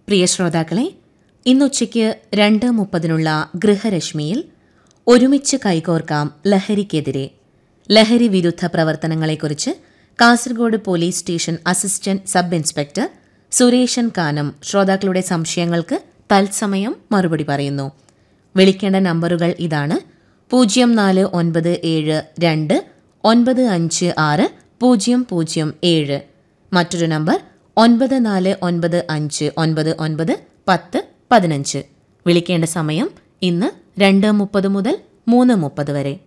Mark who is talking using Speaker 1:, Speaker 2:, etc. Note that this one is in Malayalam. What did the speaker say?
Speaker 1: പ്രിയ ശ്രോതാക്കളെ ഇന്നുച്ചയ്ക്ക് രണ്ട് മുപ്പതിനുള്ള ഗൃഹരശ്മിയിൽ ഒരുമിച്ച് കൈകോർക്കാം ലഹരിക്കെതിരെ ലഹരി വിരുദ്ധ പ്രവർത്തനങ്ങളെക്കുറിച്ച് Kasaragod police station assistant sub inspector Sureshan Kanam ശ്രോതാക്കളുടെ സംശയങ്ങൾക്ക് തത്സമയം മറുപടി പറയുന്നു വിളിക്കേണ്ട നമ്പറുകൾ ഇതാണ് പൂജ്യം നാല് ഒൻപത് ഏഴ് രണ്ട് ഒൻപത് അഞ്ച് ആറ് പൂജ്യം പൂജ്യം ഏഴ് മറ്റൊരു നമ്പർ ഒൻപത് നാല് ഒൻപത് അഞ്ച് ഒൻപത് ഒൻപത് പത്ത് പതിനഞ്ച് വിളിക്കേണ്ട സമയം ഇന്ന് രണ്ട് മുപ്പത് മുതൽ മൂന്ന് മുപ്പത് വരെ